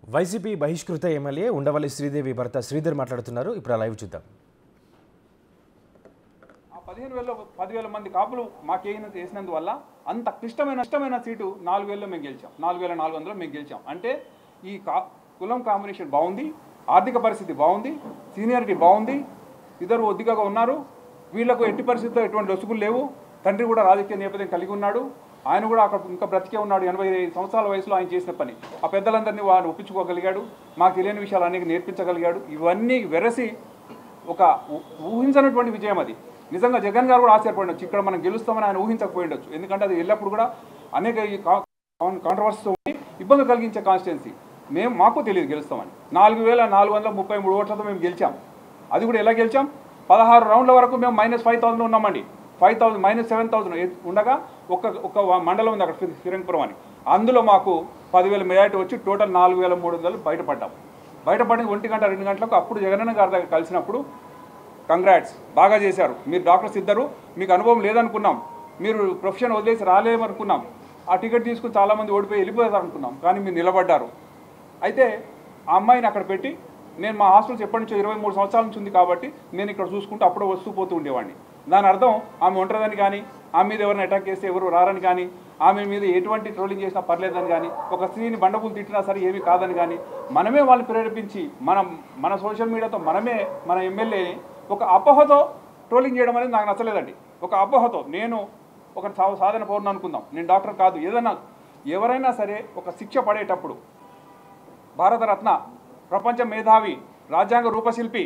YCP బహిష్కృత MLA Undavalli Sridevi భర్త శ్రీధర్ మాట్లాడుతున్నారు ఇప్పుడు ఆ లైవ్ చూద్దాం ఆ పదిహేను వేల పదివేల మంది కాపులు మాకేయిన చేసినందువల్ల అంత క్లిష్టమైన ఇష్టమైన సీటు నాలుగు వేలలో మేము గెలిచాం నాలుగు వేల నాలుగు వందలు మేము గెలిచాం అంటే ఈ కా కులం కాంబినేషన్ బాగుంది ఆర్థిక పరిస్థితి బాగుంది సీనియారిటీ బాగుంది ఇద్దరు ఒద్దిగా ఉన్నారు వీళ్లకు ఎట్టి పరిస్థితుల్లో ఎటువంటి లొసుగులు లేవు తండ్రి కూడా రాజకీయ నేపథ్యం కలిగి ఉన్నాడు ఆయన కూడా అక్కడ ఇంకా బ్రతికే ఉన్నాడు ఎనభై ఐదు సంవత్సరాల వయసులో ఆయన చేసిన పని ఆ పెద్దలందరినీ వారు ఒప్పించుకోగలిగాడు మాకు తెలియని విషయాలు అనేక నేర్పించగలిగాడు ఇవన్నీ వెరసి ఒక ఊ- ఊహించనటువంటి విజయం అది నిజంగా జగన్ గారు కూడా ఆశ్చర్యపడవచ్చు ఇక్కడ మనం గెలుస్తామని ఆయన ఊహించకపోయిండొచ్చు ఎందుకంటే అది ఎల్లప్పుడు కూడా అనేక కాంట్రవర్సీతో ఉండి ఇబ్బంది కలిగించే కాన్స్టిట్యున్సీ మేము మాకు తెలియదు గెలుస్తామని నాలుగు వేల నాలుగు వందల ముప్పై మూడు ఓట్లతో మేము గెలిచాం అది కూడా ఎలా గెలిచాం పదహారు రౌండ్ల వరకు మేము మైనస్ ఫైవ్ థౌసండ్ ఉన్నామండి five thousand minus seven thousand ఉండగా ఒక ఒక మండలం ఉంది అక్కడ ఫి- ఫిరంగిపురం అని అందులో మాకు పదివేల మెజారిటీ వచ్చి టోటల్ నాలుగు వేల మూడు వందలు బయటపడ్డాం బయటపడిన ఒంటి గంట రెండు గంటలకు అప్పుడు జగనన్న గారి దగ్గర కలిసినప్పుడు కంగ్రాట్స్ బాగా చేశారు మీరు డాక్టర్స్ ఇద్దరు మీకు అనుభవం లేదనుకున్నాం మీరు ప్రొఫెషన్ వదిలేసి రాలేమనుకున్నాం ఆ టికెట్ తీసుకుని చాలామంది ఓడిపోయి వెళ్ళిపోతారు అనుకున్నాం కానీ మీరు నిలబడ్డారు అయితే ఆ అమ్మాయిని అక్కడ పెట్టి నేను మా హాస్టల్స్ ఎప్పటి నుంచో ఇరవై మూడు సంవత్సరాల నుంచి ఉంది కాబట్టి నేను ఇక్కడ చూసుకుంటూ అప్పుడే వస్తూ పోతూ ఉండేవాడిని దాని అర్థం ఆమె ఒంటరిదని కానీ ఆమె మీద ఎవరిని అటాక్ చేస్తే ఎవరు రారని కానీ ఆమె మీద ఎటువంటి ట్రోలింగ్ చేసినా పర్లేదని కానీ ఒక స్త్రీని బండపులు తిట్టినా సరే ఏమీ కాదని కానీ మనమే వాళ్ళని ప్రేరేపించి మనం మన సోషల్ మీడియాతో మనమే మన ఎమ్మెల్యేని ఒక అపోహతో ట్రోలింగ్ చేయడం అనేది నాకు నచ్చలేదండి ఒక అపోహతో నేను ఒక సా- సాధన పౌరుని అనుకుందాం నేను డాక్టర్ కాదు ఏదైనా ఎవరైనా సరే ఒక శిక్ష పడేటప్పుడు భారతరత్న ప్రపంచ మేధావి రాజ్యాంగ రూపశిల్పి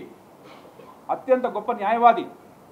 అత్యంత గొప్ప న్యాయవాది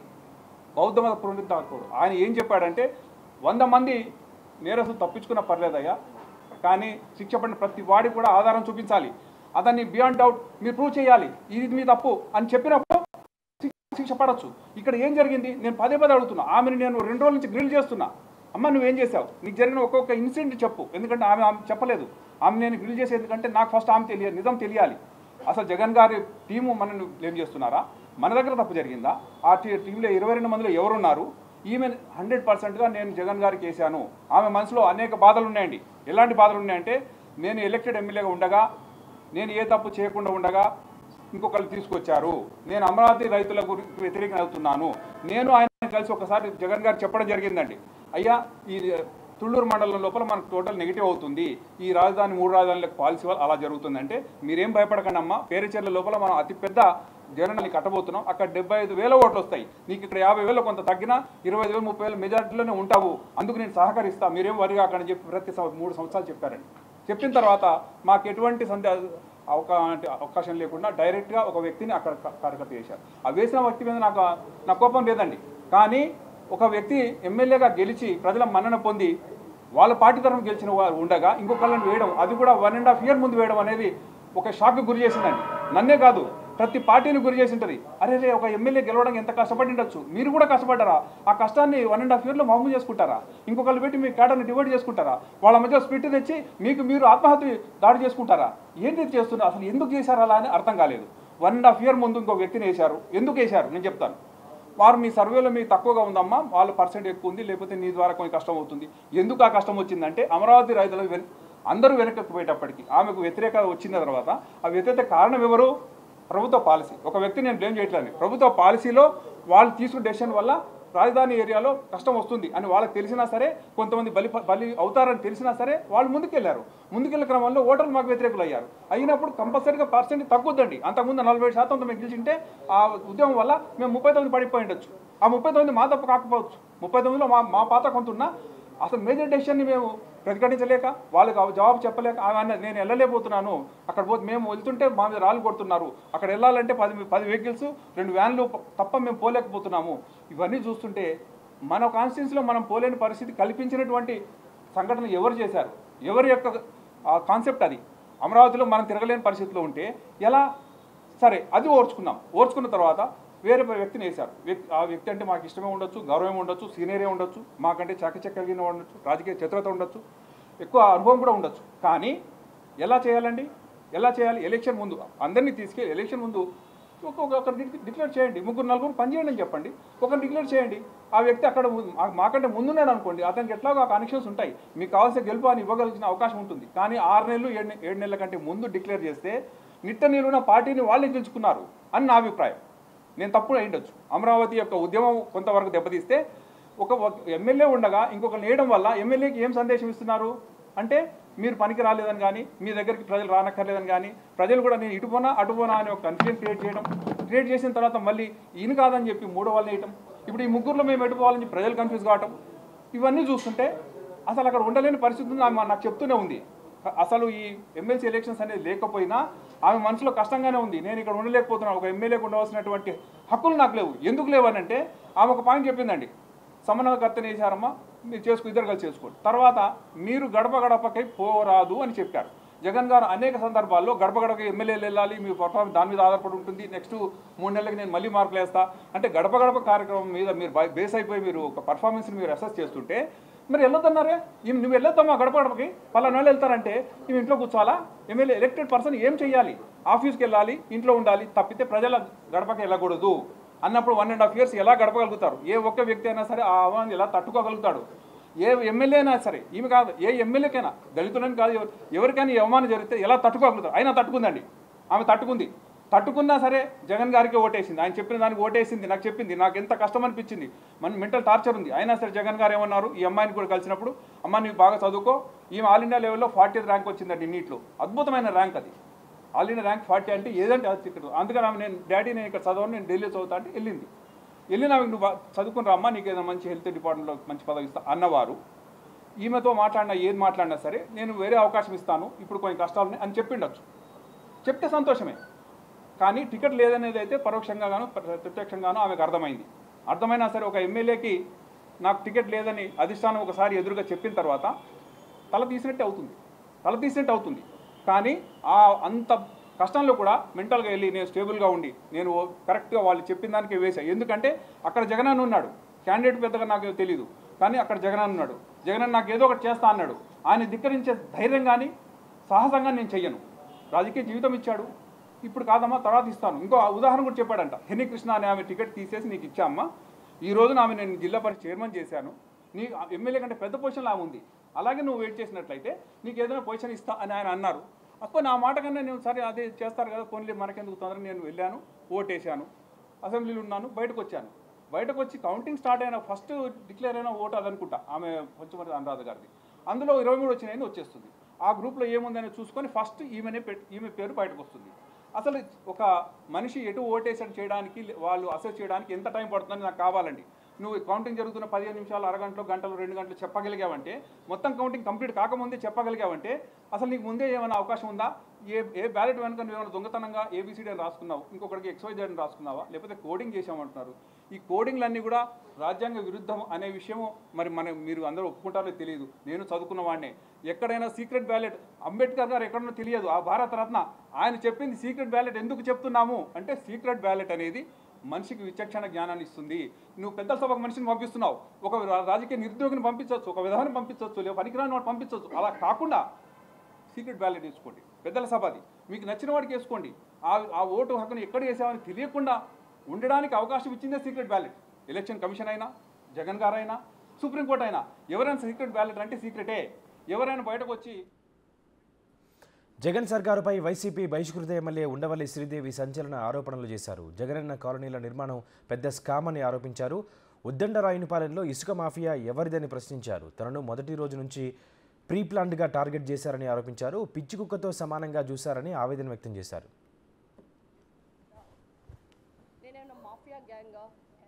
బౌద్ధ మత పునరుద్ధారకుడు ఆయన ఏం చెప్పాడంటే వంద మంది నేరస్తులు తప్పించుకున్న పర్లేదయ్యా కానీ శిక్ష పడిన ప్రతి వాడికి కూడా ఆధారం చూపించాలి అతన్ని బియాండ్ డౌట్ మీరు ప్రూవ్ చేయాలి ఇది మీ తప్పు అని చెప్పినప్పుడు శిక్ష- శిక్ష పడవచ్చు ఇక్కడ ఏం జరిగింది నేను పదే పదే అడుగుతున్నా ఆమెను నేను రెండు రోజుల నుంచి గ్రిల్ చేస్తున్నా అమ్మ నువ్వేం చేసావు నీకు జరిగిన ఒక్కొక్క ఇన్సిడెంట్ చెప్పు ఎందుకంటే ఆమె ఆమె చెప్పలేదు ఆమె నేను గ్రిల్ చేసేది ఎందుకంటే నాకు ఫస్ట్ ఆమె తెలియదు నిజం తెలియాలి అసలు జగన్ గారి టీము మనల్ని బ్లేమ్ చేస్తున్నారా మన దగ్గర తప్పు జరిగిందా ఆ టీ టీంలో ఇరవై రెండు మందిలో ఎవరున్నారు ఈమె హండ్రెడ్ పర్సెంట్గా నేను జగన్ గారికి వేశాను ఆమె మనసులో అనేక బాధలు ఉన్నాయండి ఎలాంటి బాధలు ఉన్నాయంటే నేను ఎలక్టెడ్ ఎమ్మెల్యేగా ఉండగా నేను ఏ తప్పు చేయకుండా ఉండగా ఇంకొకరు తీసుకొచ్చారు నేను అమరావతి రైతుల గురించి వ్యతిరేకం అవుతున్నాను నేను ఆయన కలిసి ఒకసారి జగన్ గారు చెప్పడం జరిగిందండి అయ్యా ఈ తుళ్ళూరు మండలం లోపల మనకు టోటల్ నెగిటివ్ అవుతుంది ఈ రాజధాని మూడు రాజధానులకు పాలసీ వల్ల అలా జరుగుతుందంటే మీరేం భయపడకండి అమ్మా పేరుచెర్ల లోపల మనం అతిపెద్ద జగనల్ని కట్టబోతున్నాం అక్కడ డెబ్బై ఐదు వేల ఓట్లు వస్తాయి నీకు ఇక్కడ యాభై వేలు కొంత తగ్గినా ఇరవై ఐదు వేలు ముప్పై వేల మెజార్టీలోనే ఉంటావు అందుకు నేను సహకరిస్తా మీరేం వరి కాకండి చెప్పి ప్రతి సం- మూడు సంవత్సరాలు చెప్పారండి చెప్పిన తర్వాత మాకు ఎటువంటి సందేహ అవకా అంటే అవకాశం లేకుండా డైరెక్ట్గా ఒక వ్యక్తిని అక్కడ క- కార్యకర్త చేశారు ఆ వేసిన వ్యక్తి మీద నాకు నా కోపం లేదండి కానీ ఒక వ్యక్తి ఎమ్మెల్యేగా గెలిచి ప్రజల మన్నన పొంది వాళ్ళ పార్టీ తరఫున గెలిచిన వారు ఉండగా ఇంకొకళ్ళని వేయడం అది కూడా వన్ అండ్ హాఫ్ ఇయర్ ముందు వేయడం అనేది ఒక షాక్ గురి చేసిందండి నన్నే కాదు ప్రతి పార్టీని గురి చేసి ఉంటుంది అరే రే ఒక ఎమ్మెల్యే గెలవడం ఎంత కష్టపడి ఉండొచ్చు మీరు కూడా కష్టపడ్డారా ఆ కష్టాన్ని వన్ అండ్ హాఫ్ ఇయర్లో మామూలు చేసుకుంటారా ఇంకొకళ్ళు పెట్టి మీ కేటర్ని డివైడ్ చేసుకుంటారా వాళ్ళ మధ్య స్పిట్ తెచ్చి మీకు మీరు ఆత్మహత్య దాడి చేసుకుంటారా ఏంటి ఇది చేస్తున్నారు అసలు ఎందుకు చేశారు అలా అని అర్థం కాలేదు వన్ అండ్ హాఫ్ ఇయర్ ముందు ఇంకో వ్యక్తిని వేశారు ఎందుకు వేశారు నేను చెప్తాను వారు మీ సర్వేలో మీకు తక్కువగా ఉందమ్మా వాళ్ళ పర్సెంట్ ఎక్కువ ఉంది లేకపోతే నీ ద్వారా కొంచెం కష్టం అవుతుంది ఎందుకు ఆ కష్టం వచ్చిందంటే అమరావతి రైతులు వెన్ అందరూ వెనకకు పోయేటప్పటికి ఆమెకు వ్యతిరేకత వచ్చిన తర్వాత ఆ వ్యతిరేక కారణం ఎవరు ప్రభుత్వ పాలసీ ఒక వ్యక్తి నేను బ్లేమ్ చేయట్లేదు ప్రభుత్వ పాలసీలో వాళ్ళు తీసుకున్న డెసిషన్ వల్ల రాజధాని ఏరియాలో కష్టం వస్తుంది అని వాళ్ళకి తెలిసినా సరే కొంతమంది బలి బలి అవుతారని తెలిసినా సరే వాళ్ళు ముందుకెళ్లారు ముందుకెళ్ళిన క్రమంలో ఓటర్లు మాకు వ్యతిరేకులు అయ్యారు అయినప్పుడు కంపల్సరీగా పర్సెంట్ తగ్గుద్దండి అంతకుముందు నలభై ఏడు శాతంతో మేము గెలిచింటే ఆ ఉద్యమం వల్ల మేము ముప్పై తొమ్మిది పడిపోయి ఉండొచ్చు ఆ ముప్పై తొమ్మిది మా తప్పు కాకపోవచ్చు ముప్పై తొమ్మిదిలో మా మా పాత కొంత ఉన్నా అసలు మేజర్ డెసిషన్ని మేము ప్రతిఘటించలేక వాళ్ళకి ఆ జవాబు చెప్పలేక ఆమె అన్నది నేను వెళ్ళలేకపోతున్నాను అక్కడ పోతే మేము వెళ్తుంటే మా మీద రాళ్ళు కొడుతున్నారు అక్కడ వెళ్ళాలంటే పది పది వెహికల్స్ రెండు వ్యాన్లు ప- తప్ప మేము పోలేకపోతున్నాము ఇవన్నీ చూస్తుంటే మన కాన్స్టిట్యున్సీలో మనం పోలేని పరిస్థితి కల్పించినటువంటి సంఘటన ఎవరు చేశారు ఎవరి యొక్క కాన్సెప్ట్ అది అమరావతిలో మనం తిరగలేని పరిస్థితిలో ఉంటే ఎలా సరే అది ఓర్చుకున్నాం ఓర్చుకున్న తర్వాత వేరే వ్యక్తిని వేశారు వ్యక్తి ఆ వ్యక్తి అంటే మాకు ఇష్టమే ఉండొచ్చు గౌరవం ఉండొచ్చు సీనియరే ఉండొచ్చు మాకంటే చాకచక్య కలిగిన వాడు ఉండొచ్చు రాజకీయ చతురత ఉండొచ్చు ఎక్కువ అనుభవం కూడా ఉండొచ్చు కానీ ఎలా చేయాలండి ఎలా చేయాలి ఎలక్షన్ ముందు అందరినీ తీసుకెళ్ళి ఎలక్షన్ ముందు ఒక ఒక- ఒకరు డిక్- డిక్లేర్ చేయండి ముగ్గురు నలుగురు పని చేయండి అని చెప్పండి ఒకరు డిక్లేర్ చేయండి ఆ వ్యక్తి అక్కడ ము- మా- మాకంటే ముందున్నాడు అనుకోండి అతనికి ఎట్లాగో ఆ కనెక్షన్స్ ఉంటాయి మీకు కావాల్సిన గెలుపు అని ఇవ్వగలిగిన అవకాశం ఉంటుంది కానీ ఆరు నెలలు ఏడు నె- ఏడు నెలల కంటే ముందు డిక్లేర్ చేస్తే నిట్ట నిలువున పార్టీని వాళ్ళే గెలుచుకున్నారు అని నా అభిప్రాయం నేను తప్పుడు అయిండొచ్చు అమరావతి యొక్క ఉద్యమం కొంతవరకు దెబ్బతీస్తే ఒక ఎమ్మెల్యే ఉండగా ఇంకొకరు వేయడం వల్ల ఎమ్మెల్యేకి ఏం సందేశం ఇస్తున్నారు అంటే మీరు పనికి రాలేదని కానీ మీ దగ్గరికి ప్రజలు రానక్కర్లేదని కానీ ప్రజలు కూడా నేను ఇటు పోనా అటు పోనా అని ఒక కన్ఫ్యూజన్ క్రియేట్ చేయడం క్రియేట్ చేసిన తర్వాత మళ్ళీ ఈయన కాదని చెప్పి మూడో వాళ్ళని వేయటం ఇప్పుడు ఈ ముగ్గురులో మేము ఎటు పోవాలని చెప్పి ప్రజలు కన్ఫ్యూజ్ కావటం ఇవన్నీ చూస్తుంటే అసలు అక్కడ ఉండలేని పరిస్థితి ఉంది ఆమె నాకు చెప్తూనే ఉంది అసలు ఈ ఎమ్మెల్సీ ఎలక్షన్స్ అనేది లేకపోయినా ఆమె మనసులో కష్టంగానే ఉంది నేను ఇక్కడ ఉండలేకపోతున్నాను ఒక ఎమ్మెల్యేకి ఉండవలసినటువంటి హక్కులు నాకు లేవు ఎందుకు లేవు అని అంటే ఆమె ఒక పాయింట్ చెప్పిందండి సమన్వయకర్తని వేశారమ్మా మీరు చేసుకు ఇద్దరు కలిసి చేసుకోండి తర్వాత మీరు గడప గడపకై పోరాదు అని చెప్పారు జగన్ గారు అనేక సందర్భాల్లో గడప గడపకి ఎమ్మెల్యేలు వెళ్ళాలి మీ పర్ఫార్మెన్స్ దాని మీద ఆధారపడి ఉంటుంది నెక్స్ట్ మూడు నెలలకి నేను మళ్ళీ మార్కులు వేస్తా అంటే గడప గడప కార్యక్రమం మీద మీరు బై- బేస్ అయిపోయి మీరు ఒక పర్ఫార్మెన్స్ని మీరు అసెస్ చేస్తుంటే మరి వెళ్ళొద్దన్నారే ఈమె నువ్వు వెళ్ళొద్దమ్మా గడప గడపకి పలానా వాళ్ళు వెళ్తారంటే ఈమె ఇంట్లో కూర్చోవాలా ఎమ్మెల్యే ఎలక్టెడ్ పర్సన్ ఏం చేయాలి ఆఫీస్కి వెళ్ళాలి ఇంట్లో ఉండాలి తప్పితే ప్రజల గడపకి వెళ్ళకూడదు అన్నప్పుడు వన్ అండ్ హాఫ్ ఇయర్స్ ఎలా గడపగలుగుతారు ఏ ఒక్క వ్యక్తి అయినా సరే ఆ ఆహ్వాన్ని ఎలా తట్టుకోగలుగుతాడు ఏ ఎమ్మెల్యే అయినా సరే ఈమె కాదు ఏ ఎమ్మెల్యేకైనా దళితులని కాదు ఎవరు- ఎవరికైనా ఈ అవమానం జరిగితే ఎలా తట్టుకోగలుగుతారు అయినా తట్టుకుందండి ఆమె తట్టుకుంది తట్టుకున్నా సరే జగన్ గారికి ఓటేసింది ఆయన చెప్పిన దానికి ఓటేసింది నాకు చెప్పింది నాకు ఎంత కష్టం అనిపించింది మన మెంటల్ టార్చర్ ఉంది అయినా సరే జగన్ గారు ఏమన్నారు ఈ అమ్మాయిని కూడా కలిసినప్పుడు అమ్మ నీవు బాగా చదువుకో ఈమె ఆల్ ఇండియా లెవెల్లో ఫార్టీ ర్యాంక్ వచ్చిందండి నీట్లో అద్భుతమైన ర్యాంక్ అది ఆల్ ఇండియా ర్యాంక్ ఫార్టీ అంటే ఏదంటే అది ఇక్కడ అందుకని ఆమె నేను డాడీ నేను ఇక్కడ చదవను నేను ఢిల్లీ చదువుతా అంటే వెళ్ళింది వెళ్ళిన ఆమె నువ్వు బా- చదువుకుని రామ్మా నీకు ఏదైనా మంచి హెల్త్ డిపార్ట్మెంట్లో మంచి పదవి ఇస్తా అన్నవారు ఈమెతో మాట్లాడినా ఏది మాట్లాడినా సరే నేను వేరే అవకాశం ఇస్తాను ఇప్పుడు కొన్ని కష్టాలు ఉన్నాయి అని చెప్పిండొచ్చు చెప్తే సంతోషమే కానీ టికెట్ లేదనేది అయితే పరోక్షంగాను ప్ర- ప్రత్యక్షంగాను ఆమెకు అర్థమైంది అర్థమైనా సరే ఒక ఎమ్మెల్యేకి నాకు టికెట్ లేదని అధిష్టానం ఒకసారి ఎదురుగా చెప్పిన తర్వాత తల తీసినట్టే అవుతుంది తల తీసినట్టు అవుతుంది కానీ ఆ అంత కష్టంలో కూడా మెంటల్గా వెళ్ళి నేను స్టేబుల్గా ఉండి నేను కరెక్ట్గా వాళ్ళు చెప్పిన దానికే వేసా ఎందుకంటే అక్కడ జగనన్న ఉన్నాడు క్యాండిడేట్ పెద్దగా నాకు తెలియదు కానీ అక్కడ జగనన్న ఉన్నాడు జగనన్న నాకు ఏదో ఒకటి చేస్తా అన్నాడు ఆయన ధిక్కరించే ధైర్యం కానీ సాహసంగా నేను చెయ్యను రాజకీయ జీవితం ఇచ్చాడు ఇప్పుడు కాదమ్మా తర్వాత ఇస్తాను ఇంకో ఉదాహరణ కూడా చెప్పాడంట హెని కృష్ణ అనే ఆమె టికెట్ తీసేసి నీకు ఇచ్చామ్మా ఈ రోజున ఆమె నేను జిల్లా పరిషత్ చైర్మన్ చేశాను నీ ఎమ్మెల్యే కంటే పెద్ద పొజిషన్లో ఆమె ఉంది అలాగే నువ్వు వెయిట్ చేసినట్లయితే నీకు ఏదైనా పొజిషన్ ఇస్తా అని ఆయన అన్నారు అప్పుడు నా మాట కన్నా నేను సరే అదే చేస్తారు కదా పోనీ మనకెందుకు తొందర నేను వెళ్ళాను ఓటేశాను అసెంబ్లీలో ఉన్నాను బయటకు వచ్చాను బయటకు వచ్చి కౌంటింగ్ స్టార్ట్ అయిన ఫస్ట్ డిక్లేర్ అయిన ఓటు అదనుకుంటా ఆమె పంచమతి అనురాధ గారిది అందులో ఇరవై మూడు వచ్చినాయని వచ్చేస్తుంది ఆ గ్రూప్లో ఏముందని చూసుకొని ఫస్ట్ ఈమెనే పెట్ ఈమె పేరు బయటకు వస్తుంది అసలు ఒక మనిషి ఎటు ఓటేసని చేయడానికి వాళ్ళు అసెస్ చేయడానికి ఎంత టైం పడుతుందని నాకు కావాలండి నువ్వు కౌంటింగ్ జరుగుతున్న పదిహేను నిమిషాలు అరగంటలో గంటలు రెండు గంటలు చెప్పగలిగావంటే మొత్తం కౌంటింగ్ కంప్లీట్ కాకముందే చెప్పగలిగావంటే అసలు నీకు ముందే ఏమైనా అవకాశం ఉందా ఏ ఏ బ్యాలెట్ వెనుక నువ్వు ఏమైనా దొంగతనంగా ఏబిసిడి అని రాసుకున్నావు ఇంకొకటికి ఎక్స్వైజెడ్ అని రాసుకున్నావా లేకపోతే కోడింగ్ చేసామంటున్నారు ఈ కోడింగ్లన్నీ కూడా రాజ్యాంగ విరుద్ధం అనే విషయము మరి మన మీరు అందరూ ఒప్పుకుంటారో తెలియదు నేను చదువుకున్న వాడినే ఎక్కడైనా సీక్రెట్ బ్యాలెట్ అంబేద్కర్ గారు ఎక్కడో తెలియదు ఆ భారత రత్న ఆయన చెప్పింది సీక్రెట్ బ్యాలెట్ ఎందుకు చెప్తున్నాము అంటే సీక్రెట్ బ్యాలెట్ అనేది మనిషికి విచక్షణ జ్ఞానాన్ని ఇస్తుంది నువ్వు పెద్దల సభకు మనిషిని పంపిస్తున్నావు ఒక రా- రాజకీయ నిరుద్యోగిని పంపించవచ్చు ఒక విధానం పంపించవచ్చు లేదా పనికిరాని వాడు పంపించవచ్చు అలా కాకుండా సీక్రెట్ బ్యాలెట్ వేసుకోండి పెద్దల సభ అది మీకు నచ్చిన వాడికి వేసుకోండి ఆ ఆ ఓటు హక్కును ఎక్కడ వేసామని తెలియకుండా ఉండడానికి అవకాశం ఇచ్చిందే సీక్రెట్ బ్యాలెట్ ఎలక్షన్ కమిషన్ అయినా జగన్ గారైనా సుప్రీంకోర్టు అయినా ఎవరైనా సీక్రెట్ బ్యాలెట్ అంటే సీక్రెటే ఎవరైనా బయటకు వచ్చి జగన్ సర్కారుపై వైసీపీ బహిష్కృత ఎమ్మెల్యే ఉండవల్లి శ్రీదేవి సంచలన ఆరోపణలు చేశారు జగనన్న కాలనీల నిర్మాణం పెద్ద స్కామ్ అని ఆరోపించారు ఉద్దండరాయునిపాలెంలో ఇసుక మాఫియా ఎవరిదని ప్రశ్నించారు తనను మొదటి రోజు నుంచి ప్రీ ప్లాన్డ్గా టార్గెట్ చేశారని ఆరోపించారు పిచ్చి కుక్కతో సమానంగా చూశారని ఆవేదన వ్యక్తం చేశారు నేనేమన్నా మాఫియా గ్యాంగా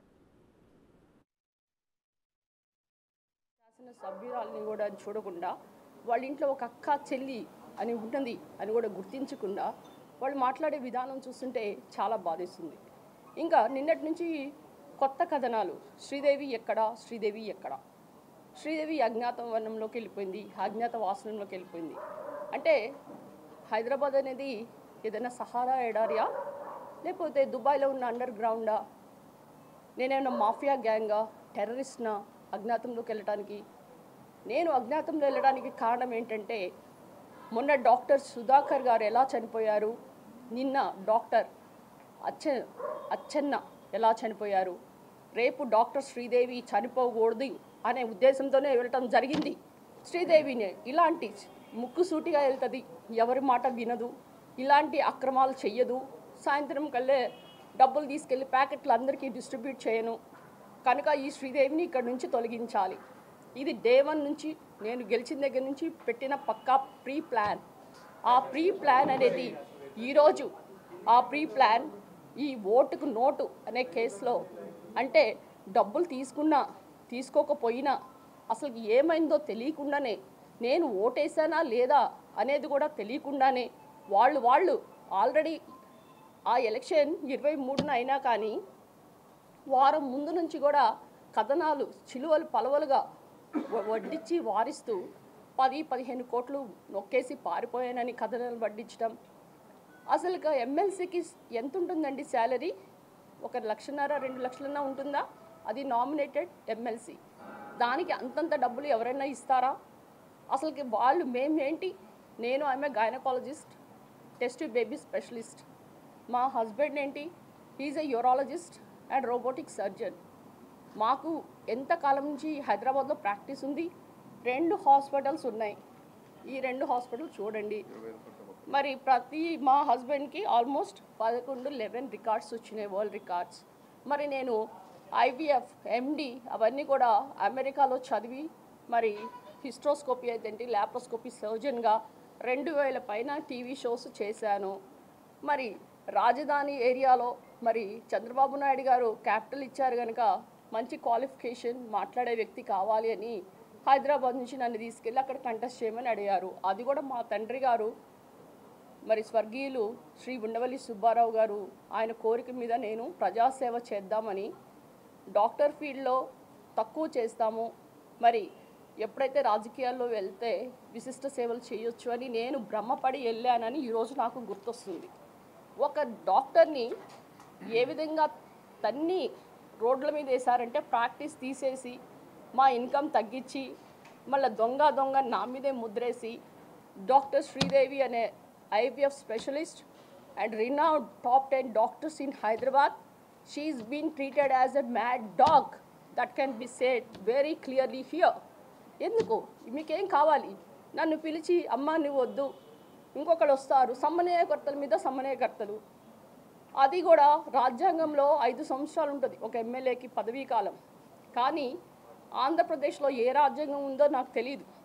శాసన సభ్యురాలని కూడా చూడకుండా వాళ్ళ ఇంట్లో ఒక అక్క చెల్లి అని ఉన్నది అని కూడా గుర్తించకుండా వాళ్ళు మాట్లాడే విధానం చూస్తుంటే చాలా బాధేస్తుంది ఇంకా నిన్నటి నుంచి కొత్త కథనాలు శ్రీదేవి ఎక్కడ శ్రీదేవి ఎక్కడ శ్రీదేవి అజ్ఞాత వనంలోకి వెళ్ళిపోయింది అజ్ఞాత వాసనంలోకి వెళ్ళిపోయింది అంటే హైదరాబాద్ అనేది ఏదైనా సహారా ఎడారియా లేకపోతే దుబాయ్లో ఉన్న అండర్ గ్రౌండా నేనేమన్నా మాఫియా గ్యాంగా టెర్రరిస్ట్నా అజ్ఞాతంలోకి వెళ్ళటానికి నేను అజ్ఞాతంలో వెళ్ళడానికి కారణం ఏంటంటే మొన్న డాక్టర్ సుధాకర్ గారు ఎలా చనిపోయారు నిన్న డాక్టర్ అచ్చ అచ్చెన్న ఎలా చనిపోయారు రేపు డాక్టర్ శ్రీదేవి చనిపోకూడదు అనే ఉద్దేశంతోనే వెళ్ళటం జరిగింది శ్రీదేవిని ఇలాంటి ముక్కుసూటిగా వెళ్తుంది ఎవరి మాట వినదు ఇలాంటి అక్రమాలు చెయ్యదు సాయంత్రం కల్లే డబ్బులు తీసుకెళ్లి ప్యాకెట్లు అందరికీ డిస్ట్రిబ్యూట్ చేయను కనుక ఈ శ్రీదేవిని ఇక్కడ నుంచి తొలగించాలి ఇది డే వన్ నుంచి నేను గెలిచిన దగ్గర నుంచి పెట్టిన పక్కా ప్రీ ప్లాన్ ఆ ప్రీ ప్లాన్ అనేది ఈరోజు ఆ ప్రీ ప్లాన్ ఈ ఓటుకు నోటు అనే కేసులో అంటే డబ్బులు తీసుకున్నా తీసుకోకపోయినా అసలు ఏమైందో తెలియకుండానే నేను ఓటేసానా లేదా అనేది కూడా తెలియకుండానే వాళ్ళు వాళ్ళు ఆల్రెడీ ఆ ఎలక్షన్ ఇరవై మూడున అయినా కానీ వారం ముందు నుంచి కూడా కథనాలు చిలువలు పలవలుగా వ- వడ్డించి వారిస్తూ పది పదిహేను కోట్లు నొక్కేసి పారిపోయానని కథనాలు వడ్డించడం అసలు ఎమ్మెల్సీకి ఎంత ఉంటుందండి శాలరీ ఒక లక్షన్నర రెండు లక్షలన్నా ఉంటుందా అది నామినేటెడ్ ఎమ్మెల్సీ దానికి అంతంత డబ్బులు ఎవరైనా ఇస్తారా అసలుకి వాళ్ళు మేమేంటి నేను ఆమె గైనకాలజిస్ట్ టెస్ట్ బేబీ స్పెషలిస్ట్ మా హస్బెండ్ ఏంటి he's a urologist and robotic surgeon మాకు ఎంత కాలం నుంచి హైదరాబాద్లో ప్రాక్టీస్ ఉంది రెండు హాస్పిటల్స్ ఉన్నాయి ఈ రెండు హాస్పిటల్ చూడండి మరి ప్రతి మా హస్బెండ్కి ఆల్మోస్ట్ పదకొండు లెవెన్ రికార్డ్స్ వచ్చినాయి వరల్డ్ రికార్డ్స్ మరి నేను ఐవీఎఫ్ ఎండి అవన్నీ కూడా అమెరికాలో చదివి మరి హిస్ట్రోస్కోపీ అయితే ఏంటి ల్యాప్రోస్కోపీ సర్జన్గా రెండు వేల పైన టీవీ షోస్ చేశాను మరి రాజధాని ఏరియాలో మరి చంద్రబాబు నాయుడు గారు క్యాపిటల్ ఇచ్చారు కనుక మంచి క్వాలిఫికేషన్ మాట్లాడే వ్యక్తి కావాలి అని హైదరాబాద్ నుంచి నన్ను తీసుకెళ్ళి అక్కడ కంటెస్ట్ చేయమని అడిగారు అది కూడా మా తండ్రి గారు మరి స్వర్గీయులు శ్రీ ఉండవల్లి సుబ్బారావు గారు ఆయన కోరిక మీద నేను ప్రజాసేవ చేద్దామని డాక్టర్ ఫీల్డ్లో తక్కువ చేస్తాము మరి ఎప్పుడైతే రాజకీయాల్లో వెళ్తే విశిష్ట సేవలు చేయొచ్చు అని నేను భ్రమపడి వెళ్ళానని ఈరోజు నాకు గుర్తొస్తుంది ఒక డాక్టర్ని ఏ విధంగా తన్ని రోడ్ల మీద వేశారంటే ప్రాక్టీస్ తీసేసి మా ఇన్కమ్ తగ్గించి మళ్ళీ దొంగ దొంగ నా మీదే ముద్రేసి డాక్టర్ శ్రీదేవి అనే IVF specialist and renowned top ten doctors in Hyderabad she is been treated as a mad dog that can be said very clearly here ఎందుకు మీకేం కావాలి నన్ను పిలిచి అమ్మ నువ్వు వద్దు ఇంకొకళ్ళు వస్తారు సమన్వయకర్తల మీద సమన్వయకర్తలు అది కూడా రాజ్యాంగంలో ఐదు సంవత్సరాలు ఉంటుంది ఒక ఎమ్మెల్యేకి పదవీ కాలం కానీ ఆంధ్రప్రదేశ్లో ఏ రాజ్యాంగం ఉందో నాకు తెలియదు